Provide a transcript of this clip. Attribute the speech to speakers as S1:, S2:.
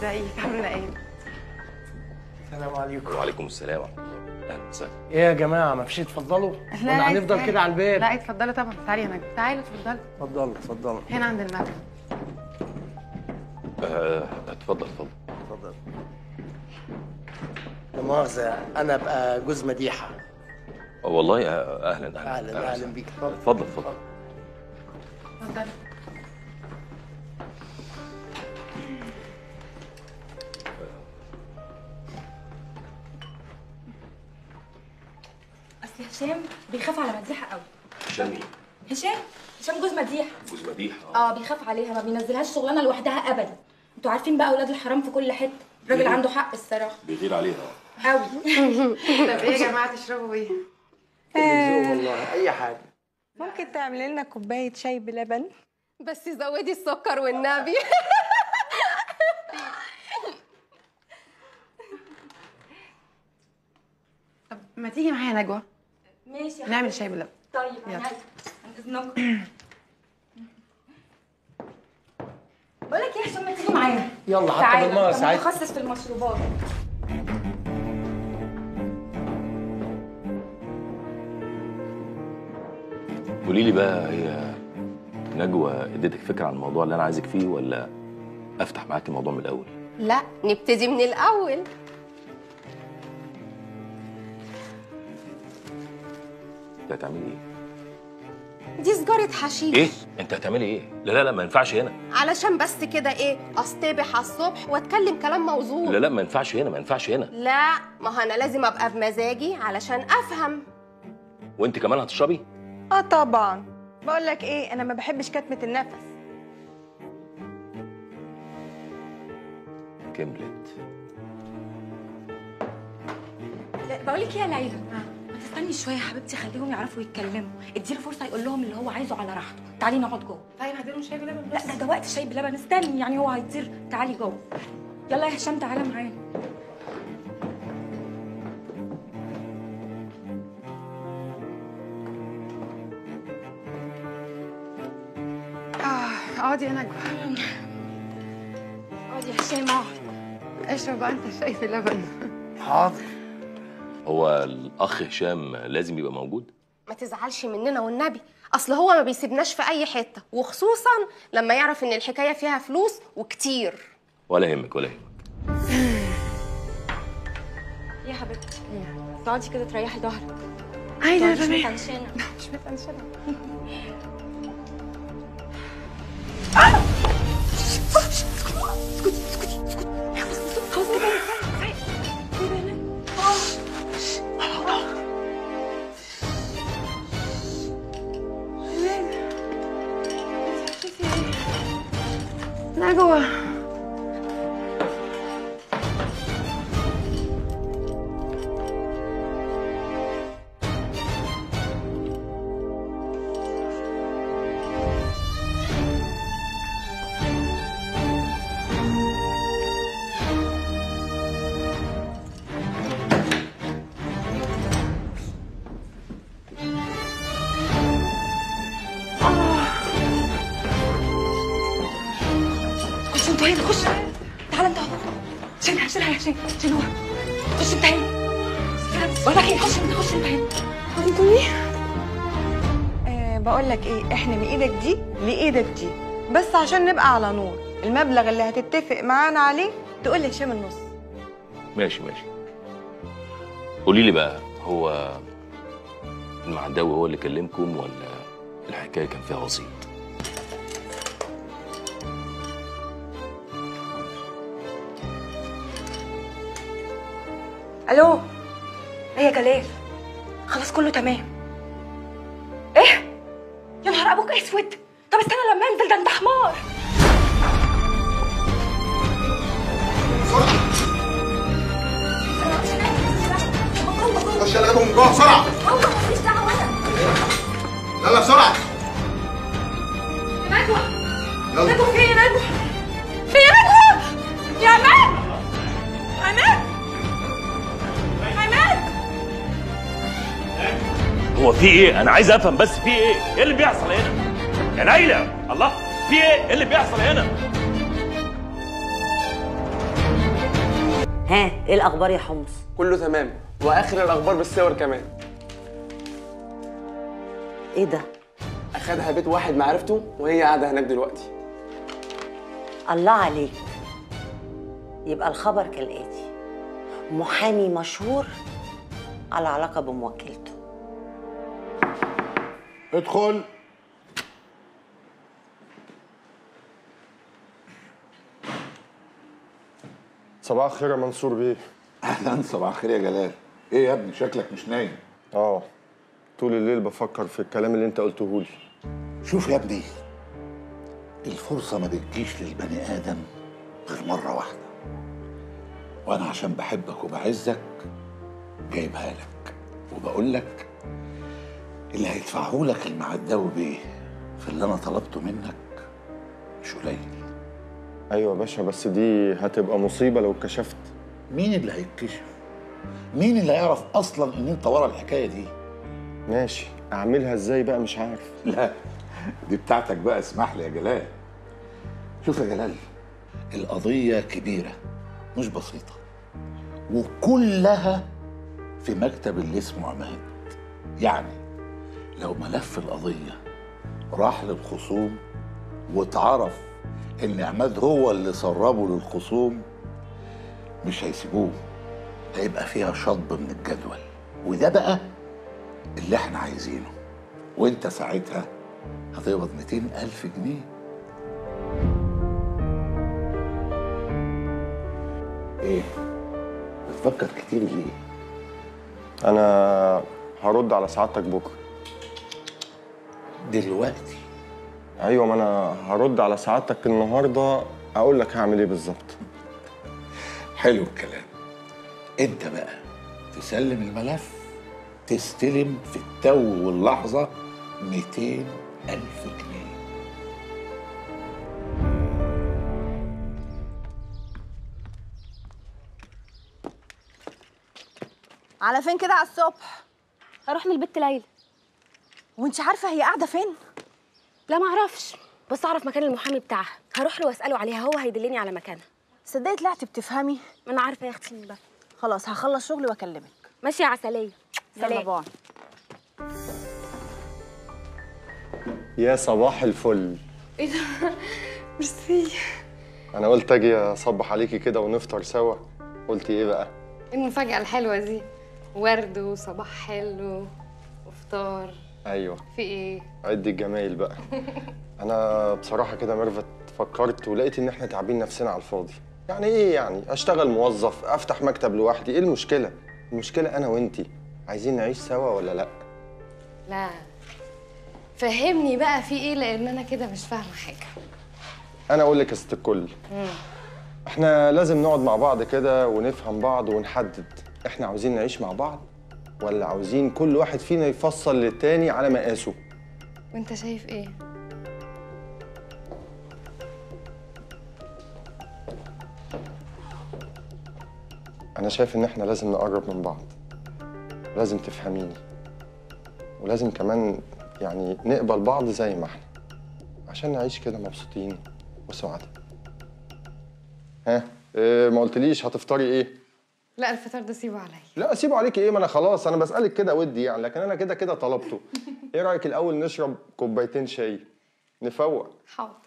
S1: ازيك عامله ايه
S2: السلام عليكم
S3: وعليكم السلام ورحمه الله اهلا وسهلا
S2: ايه يا جماعه ما فيش اتفضلوا ولا هنفضل كده على الباب
S1: لا اتفضلي طبعا تعالي يا نجم تعالي اتفضلي
S2: اتفضلوا اتفضلوا
S1: هنا عند المكتب
S3: آه، اتفضل اتفضل
S2: اتفضل لا مؤاخذه انا ابقى جوز مديحه
S3: آه، والله آه، اهلا اهلا
S2: اهلا اهلا بيك اتفضل
S3: اتفضل اتفضل
S1: اتفضلي
S4: اصل هشام بيخاف على مديحه قوي
S3: هشام ايه؟
S4: هشام هشام جوز مديحه
S3: جوز مديح اه
S4: اه بيخاف عليها ما بينزلهاش شغلانه لوحدها ابدا انتوا عارفين بقى اولاد الحرام في كل حته الراجل عنده حق الصراحه
S3: بيغير عليها
S4: قوي
S1: طب ايه يا جماعه تشربوا ايه
S2: ذوق والله اي حاجه
S5: ممكن تعملي لنا كوبايه شاي بلبن
S6: بس زودي السكر والنبي
S1: طب ما تيجي معايا يا نجوى
S4: ماشي يا
S1: نعمل
S4: حبيبتي.
S1: شاي بلبن
S4: طيب
S1: يلا.
S4: عينيا عن اذنكم بقول لك ايه هشام ما تيجي معانا
S2: يلا حتى
S4: تعالى
S2: بالمره
S4: انت
S2: ساعتها
S4: متخصص في المشروبات
S3: قولي لي بقى هي نجوى اديتك فكره عن الموضوع اللي انا عايزك فيه ولا افتح معاك الموضوع من الاول
S6: لا نبتدي من الاول
S3: انت هتعملي ايه
S6: دي سجارة حشيش
S3: ايه انت هتعملي ايه لا لا لا ما ينفعش هنا
S6: علشان بس كده ايه اصطبح على الصبح واتكلم كلام موزون
S3: لا لا ما ينفعش هنا ما ينفعش هنا
S6: لا ما هو انا لازم ابقى بمزاجي علشان افهم
S3: وانت كمان هتشربي
S5: اه طبعا بقول لك ايه انا ما بحبش كتمه النفس
S3: كملت
S4: بقول لك ايه يا ليلى ما تستني شويه يا حبيبتي خليهم يعرفوا يتكلموا اديله فرصه يقول لهم اللي هو عايزه على راحته تعالي نقعد جوه
S1: طيب هديلهم شاي بلبن
S4: لا ده ده وقت شاي بلبن استني يعني هو هيطير تعالي جوه يلا يا هشام تعالى معانا
S1: اه اقعدي يا نجوى
S4: اقعد يا هشام اقعد
S1: اشرب بقى انت شاي بلبن
S2: حاضر
S3: هو الاخ هشام لازم يبقى موجود
S6: ما تزعلش مننا والنبي اصل هو ما بيسيبناش في اي حته وخصوصا لما يعرف ان الحكايه فيها فلوس وكتير
S3: ولا يهمك ولا يهمك
S4: يا حبيبتي تقعدي كده تريحي ظهرك
S1: عايزه
S4: تقعديش
S1: تمام
S4: متنشنه
S1: مش متنشنه نجوى
S4: خش انت هنا خش تعالى انت اهو شيلها شيلها يا هشام شيلوها خش انت هنا بقول لك ايه خش انت خش انت هنا
S5: آه بقول لك ايه احنا من ايدك دي لايدك دي بس عشان نبقى على نور المبلغ اللي هتتفق معانا عليه تقول لي هشام النص
S3: ماشي ماشي قولي لي بقى هو المعداوي هو اللي كلمكم ولا الحكايه كان فيها وسيط
S4: الو ايه يا جلال خلاص كله تمام ايه يا نهار ابوك اسود طب استنى لما انزل ده انت حمار
S7: خش يلا جابهم من جوه بسرعه يلا بسرعه
S4: نجوى
S7: يلا
S4: نجوى فين يا نجوى فين يا نجوى يا عماد عماد عماد
S8: هو في ايه؟ انا عايز افهم بس في ايه؟ ايه اللي بيحصل هنا؟ يا ليلى الله في ايه؟ ايه اللي بيحصل هنا؟
S9: ها ايه الاخبار يا حمص
S10: كله تمام واخر الاخبار بالصور كمان
S9: ايه ده
S10: اخدها بيت واحد معرفته وهي قاعده هناك دلوقتي
S9: الله عليك يبقى الخبر كالاتي محامي مشهور على علاقه بموكلته
S7: ادخل
S11: صباح الخير يا منصور بيه
S12: اهلا صباح الخير يا جلال ايه يا ابني شكلك مش نايم
S11: اه طول الليل بفكر في الكلام اللي انت قلته لي
S12: شوف يا ابني الفرصة ما بتجيش للبني آدم غير مرة واحدة وأنا عشان بحبك وبعزك جايبها لك وبقول لك اللي هيدفعه لك المعداوي بيه في اللي أنا طلبته منك مش قليل
S11: ايوه يا باشا بس دي هتبقى مصيبه لو اتكشفت
S12: مين اللي هيتكشف؟ مين اللي هيعرف أصلا إن أنت ورا الحكاية دي؟
S11: ماشي اعملها ازاي بقى مش عارف
S12: لا دي بتاعتك بقى اسمح لي يا جلال شوف يا جلال القضية كبيرة مش بسيطة وكلها في مكتب اللي اسمه عماد يعني لو ملف القضية راح للخصوم واتعرف ان عماد هو اللي سربه للخصوم مش هيسيبوه هيبقى فيها شطب من الجدول وده بقى اللي احنا عايزينه وانت ساعتها هتقبض 200 ألف جنيه ايه بتفكر كتير ليه
S11: انا هرد على سعادتك بكره
S12: دلوقتي
S11: ايوه ما انا هرد على سعادتك النهارده اقول لك هعمل ايه بالظبط
S12: حلو الكلام انت بقى تسلم الملف تستلم في التو واللحظة 200 ألف جنيه
S5: على فين كده على الصبح
S4: هروح للبت ليلى
S5: وانت عارفه هي قاعده فين
S4: لا ما اعرفش بس اعرف مكان المحامي بتاعها هروح له واساله عليها هو هيدلني على مكانها
S5: صدقت طلعتي بتفهمي
S4: ما انا عارفه يا اختي من بقى
S5: خلاص هخلص شغلي واكلمك
S4: ماشي يا عسليه
S5: يلا
S4: سلام
S5: باي
S11: يا صباح الفل
S1: ايه ده ميرسي
S11: انا قلت اجي اصبح عليكي كده ونفطر سوا قلتي ايه بقى
S1: إيه المفاجأة الحلوة دي ورد وصباح حلو وفطار
S11: ايوه
S1: في ايه
S11: عد الجمايل بقى انا بصراحه كده ميرفت فكرت ولقيت ان احنا تعبين نفسنا على الفاضي يعني ايه يعني اشتغل موظف افتح مكتب لوحدي ايه المشكله المشكله انا وانتي عايزين نعيش سوا ولا لا
S1: لا فهمني بقى في ايه لان انا كده مش فاهمة حاجة
S11: انا اقول لك يا ست الكل احنا لازم نقعد مع بعض كده ونفهم بعض ونحدد احنا عاوزين نعيش مع بعض ولا عاوزين كل واحد فينا يفصل للتاني على مقاسه
S1: وانت شايف ايه
S11: انا شايف ان احنا لازم نقرب من بعض لازم تفهميني ولازم كمان يعني نقبل بعض زي ما احنا عشان نعيش كده مبسوطين وسعداء ها إيه ما قلتليش هتفطري ايه
S1: لا الفطار ده سيبه عليا
S11: لا اسيبه عليكي ايه ما انا خلاص انا بسالك كده ودي يعني لكن انا كده كده طلبته ايه رايك الاول نشرب كوبايتين شاي نفوق
S1: حاضر